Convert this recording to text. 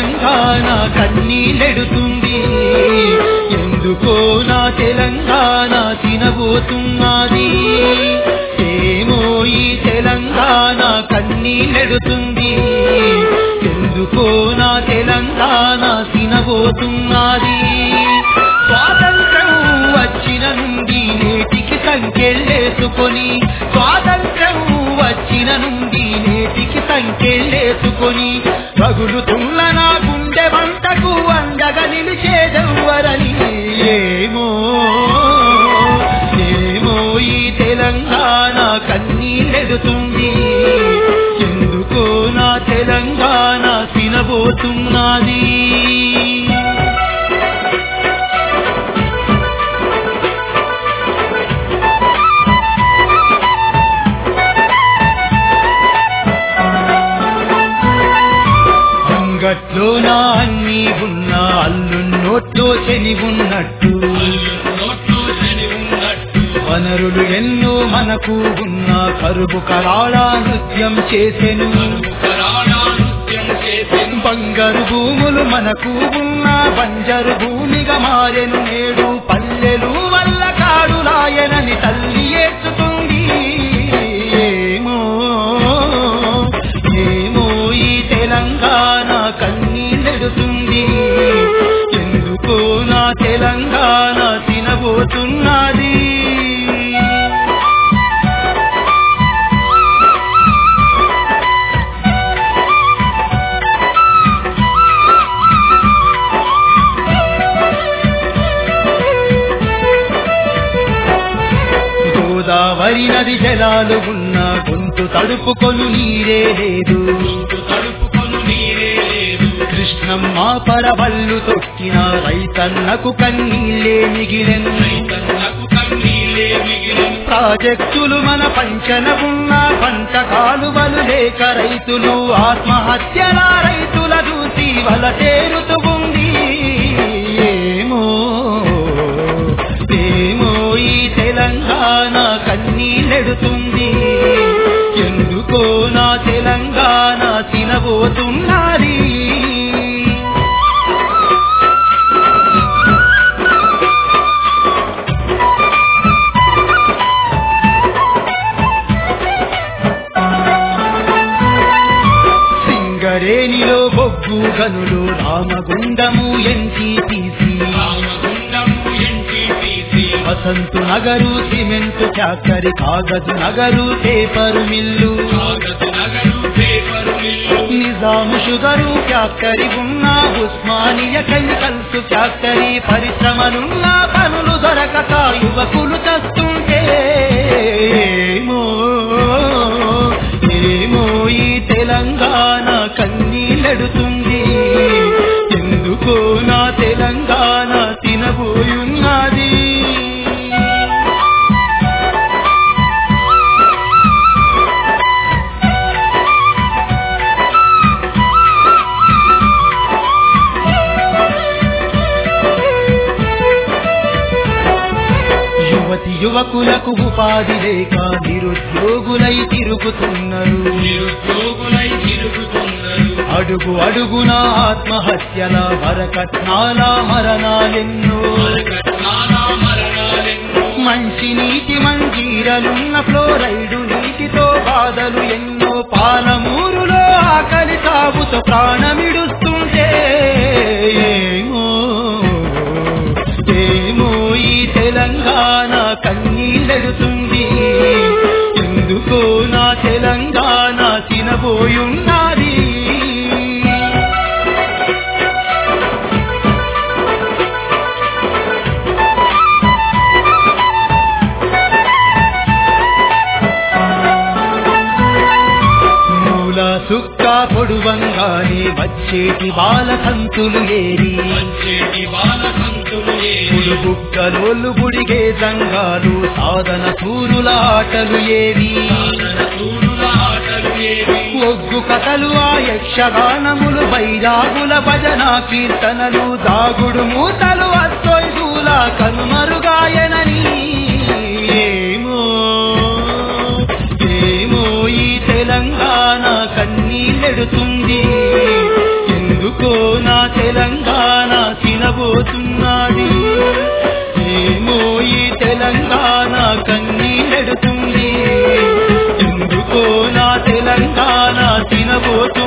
తెలంగాణ కన్నీళ్ళెడుతుంది ఎందుకో నా తెలంగాణ తినబోతున్నది ఏమో ఈ తెలంగాణ కన్నీళ్ళెడుతుంది ఎందుకో నా తెలంగాణ తినబోతున్నది స్వాతంత్రం వచ్చిన నుండి నేటికి సంఖ్యలేసుకొని స్వాతంత్రం వచ్చిన నుండి నేటికి సంఖ్యలేసుకొని పగులుతున్న నా గుండె వంటకు అండగా నిలిచేదెవ్వరని ఏమో ఏమో ఈ తెలంగాణ కన్నీళ్ళెడుతుంది ఎందుకో నా తెలంగాణ తినబోతున్నది అంగట్లో నా అన్ని ఉన్న అల్లు నోట్లో శని ఉన్నట్టు వనరులు ఎన్నో మనకు ఉన్న కరువు కరాళా నృత్యం చేసెను బంగారు భూములు మనకు ఉన్న బంజరు భూమిగా మారెను నేడు పల్లెలు వల్ల కాడులాయనని తల్లి ఏడ్చుతుంది ఏమో ఏమో ఈ తెలంగాణ కన్నీళ్ళెడుతుంది ఎందుకో నా తెలంగాణ తినబోతున్నది గోదావరి నది జలాలు ఉన్న గొంతు తడుపుకొను నీరే లేదు కృష్ణమ్మ పరవల్లు తొక్కిన రైతన్నకు కన్నీళ్ళే మిగిలెను ప్రాజెక్టులు మన పంచన ఉన్న పంట కాలువలు లేక రైతులు ఆత్మహత్యల రైతుల చూసి వల తేరుతూ ఉంది ఏమో ఏమో ఈ తెలంగాణ కన్నీళ్ళెడుతుంది ఎందుకో నా తెలంగాణ తినబోతున్నది సింగరేణిలో బొగ్గు గనులు Ramagundam NTPC Vasanth Nagar cement factory Kagaznagar paper mill Nizam sugar factory ఉన్న ఉస్మానియ కెమికల్స్ ఫ్యాక్టరీ పరిశ్రమలున్న పనులు దొరకక యువకులు చస్తుంటే ఏమో ఏమో ఈ తెలంగాణ కన్నీళ్ళెడుతుంది ఎందుకో నా తెలంగాణ తినబోయున్నది యువతి యువకులకు ఉపాధి లేక నిరుద్యోగులై తిరుగుతున్నారు అడుగు అడుగున ఆత్మహత్యల వరకట్నాల మరణాలెన్నో మంచి నీటి మంజీరలున్న ఫ్లోరైడు నీటితో బాధలు ఎన్నో పాలమూరులో ఆకలి సాగుతో ప్రాణమిడుస్తుంటే ఏమో ఏమో ఈ తెలంగాణ కన్నీళ్ళెడుతుంది ఎందుకో నా తెలంగాణ తినబోయున్నది మూల సుక్క పొడువంగానే వచ్చేటి బాల సంతులు ఏరి పుడు బుక్కలోళ్ళు బుడిగే జంగాలు సాధన సూరుల ఆటలు ఏవి ఒగ్గు కథలు ఆ యక్షగానములు బైరాగుల భజన కీర్తనలు దాగుడు మూతలు అత్తొయ్యూల కనుమరుగాయనని ఏమో ఏమో ఈ తెలంగాణ కన్నీళ్ళెడుతుంది ఎందుకో తెలంగాణ తినబోతున్నది ఏమో ఈ తెలంగాణ కన్నీరెడుతుంది ఎందుకో నా తెలంగాణ తినబోతు